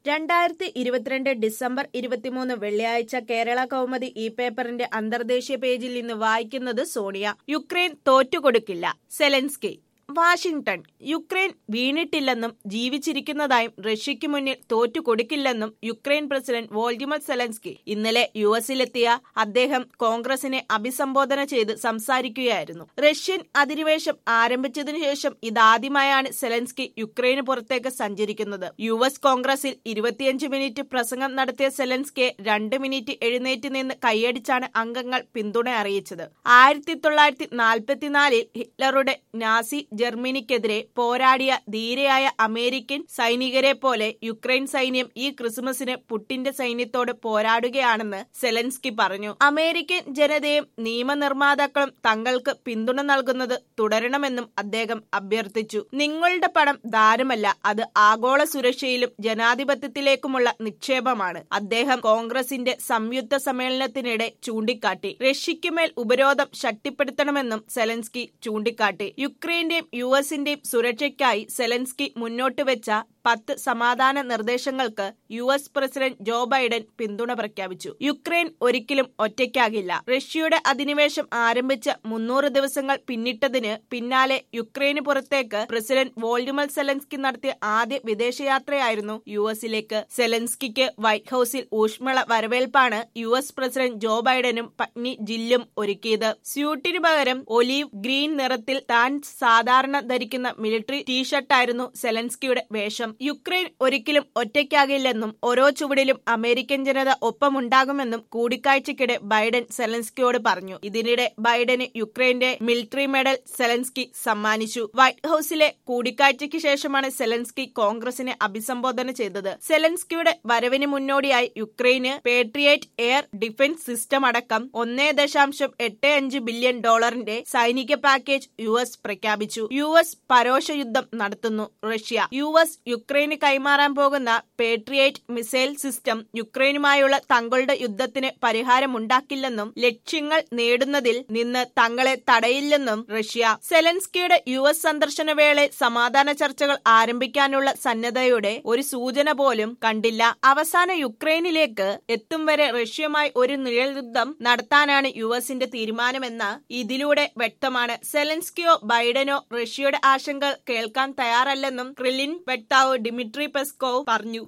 രണ്ടായിരത്തി ഇരുപത്തിരണ്ട് ഡിസംബർ ഇരുപത്തിമൂന്ന് വെള്ളിയാഴ്ച കേരള കൗമുദി ഈ പേപ്പറിന്റെ അന്തർദേശീയ പേജിൽ നിന്ന് വായിക്കുന്നത് സോണിയ യുക്രൈൻ തോറ്റുകൊടുക്കില്ല സെലൻസ്കി വാഷിംഗ്ടൺ യുക്രൈൻ വീണിട്ടില്ലെന്നും ജീവിച്ചിരിക്കുന്നതായും റഷ്യയ്ക്ക് മുന്നിൽ തോറ്റുകൊടുക്കില്ലെന്നും യുക്രൈൻ പ്രസിഡന്റ് വോൾഡിമർ സെലൻസ്കി ഇന്നലെ യു എസിലെത്തിയ അദ്ദേഹം കോൺഗ്രസിനെ അഭിസംബോധന ചെയ്ത് സംസാരിക്കുകയായിരുന്നു റഷ്യൻ അധിനിവേശം ആരംഭിച്ചതിനു ശേഷം ഇതാദ്യമായാണ് സെലൻസ്കി യുക്രൈന് പുറത്തേക്ക് സഞ്ചരിക്കുന്നത് യു എസ് കോൺഗ്രസിൽ ഇരുപത്തിയഞ്ച് മിനിറ്റ് പ്രസംഗം നടത്തിയ സെലൻസ്കിയെ രണ്ട് മിനിറ്റ് എഴുന്നേറ്റ് നിന്ന് കൈയടിച്ചാണ് അംഗങ്ങൾ പിന്തുണ അറിയിച്ചത് ആയിരത്തി തൊള്ളായിരത്തി നാൽപ്പത്തിനാലിൽ ഹിറ്റ്ലറുടെ നാസി ജർമ്മനിക്കെതിരെ പോരാടിയ ധീരയായ അമേരിക്കൻ സൈനികരെ പോലെ യുക്രൈൻ സൈന്യം ഈ ക്രിസ്മസിന് പുട്ടിന്റെ സൈന്യത്തോട് പോരാടുകയാണെന്ന് സെലൻസ്കി പറഞ്ഞു അമേരിക്കൻ ജനതയും നിയമനിർമ്മാതാക്കളും തങ്ങൾക്ക് പിന്തുണ നൽകുന്നത് തുടരണമെന്നും അദ്ദേഹം അഭ്യർത്ഥിച്ചു നിങ്ങളുടെ പണം ദാരമല്ല അത് ആഗോള സുരക്ഷയിലും ജനാധിപത്യത്തിലേക്കുമുള്ള നിക്ഷേപമാണ് അദ്ദേഹം കോൺഗ്രസിന്റെ സംയുക്ത സമ്മേളനത്തിനിടെ ചൂണ്ടിക്കാട്ടി റഷ്യയ്ക്കുമേൽ ഉപരോധം ശക്തിപ്പെടുത്തണമെന്നും സെലൻസ്കി ചൂണ്ടിക്കാട്ടി യുക്രൈന്റെയും യു എസിന്റെയും സുരക്ഷയ്ക്കായി സെലൻസ്കി മുന്നോട്ട് വെച്ച പത്ത് സമാധാന നിർദ്ദേശങ്ങൾക്ക് U S president Joe Biden പിന്തുണ പ്രഖ്യാപിച്ചു യുക്രൈൻ ഒരിക്കലും ഒറ്റയ്ക്കാകില്ല റഷ്യയുടെ അധിനിവേശം ആരംഭിച്ച മുന്നൂറ് ദിവസങ്ങൾ പിന്നിട്ടതിന് പിന്നാലെ യുക്രൈന് പുറത്തേക്ക് പ്രസിഡന്റ് വോൾഡിമർ സെലൻസ്കി നടത്തിയ ആദ്യ വിദേശയാത്രയായിരുന്നു യു എസിലേക്ക് സെലൻസ്കിക്ക് വൈറ്റ് ഹൌസിൽ ഊഷ്മള വരവേൽപ്പാണ് യു എസ് പ്രസിഡന്റ് ജോ ബൈഡനും പത്നി ജില്ലും ഒരുക്കിയത് സ്യൂട്ടിന് പകരം ഒലീവ് ഗ്രീൻ നിറത്തിൽ താൻ സാധാരണ ധരിക്കുന്ന മിലിറ്ററി ടീഷർട്ടായിരുന്നു സെലൻസ്കിയുടെ വേഷം യുക്രൈൻ ഒരിക്കലും ഒറ്റയ്ക്കാകില്ലെന്നും ഓരോ ചുവടിലും അമേരിക്കൻ ജനത ഒപ്പമുണ്ടാകുമെന്നും കൂടിക്കാഴ്ചയ്ക്കിടെ ബൈഡൻ സെലൻസ്കിയോട് പറഞ്ഞു ഇതിനിടെ ബൈഡന് യുക്രൈന്റെ മിലിറ്ററി മെഡൽ സെലൻസ്കി സമ്മാനിച്ചു വൈറ്റ് ഹൌസിലെ കൂടിക്കാഴ്ചയ്ക്ക് ശേഷമാണ് സെലൻസ്കി കോൺഗ്രസിനെ അഭിസംബോധന ചെയ്തത് സെലൻസ്കിയുടെ വരവിന് മുന്നോടിയായി യുക്രൈന് പേട്രിയേറ്റ് എയർ ഡിഫൻസ് സിസ്റ്റം അടക്കം ഒന്നേ ദശാംശം എട്ട് അഞ്ച് ബില്യൺ ഡോളറിന്റെ സൈനിക പാക്കേജ് യു എസ് പ്രഖ്യാപിച്ചു യു എസ് പരോക്ഷ യുദ്ധം നടത്തുന്നു റഷ്യ യു എസ് യുക്രൈന് കൈമാറാൻ പോകുന്ന പേട്രിയേറ്റ് മിസൈൽ സിസ്റ്റം യുക്രൈനുമായുള്ള തങ്ങളുടെ യുദ്ധത്തിന് പരിഹാരമുണ്ടാക്കില്ലെന്നും ലക്ഷ്യങ്ങൾ നേടുന്നതിൽ നിന്ന് തങ്ങളെ തടയില്ലെന്നും റഷ്യ സെലൻസ്കിയുടെ യു എസ് സന്ദർശന വേളയിൽ സമാധാന ചർച്ചകൾ ആരംഭിക്കാനുള്ള സന്നദ്ധയുടെ ഒരു സൂചന പോലും കണ്ടില്ല അവസാന യുക്രൈനിലേക്ക് എത്തും വരെ റഷ്യയുമായി ഒരു നിഴൽ യുദ്ധം നടത്താനാണ് യു എസിന്റെ തീരുമാനമെന്ന ഇതിലൂടെ വ്യക്തമാണ് സെലൻസ്കിയോ ബൈഡനോ റഷ്യയുടെ ആശങ്ക കേൾക്കാൻ തയ്യാറല്ലെന്നും ക്രിലിൻ വക്താവ് ഡിമിട്രി പെസ്കോവ് പറഞ്ഞു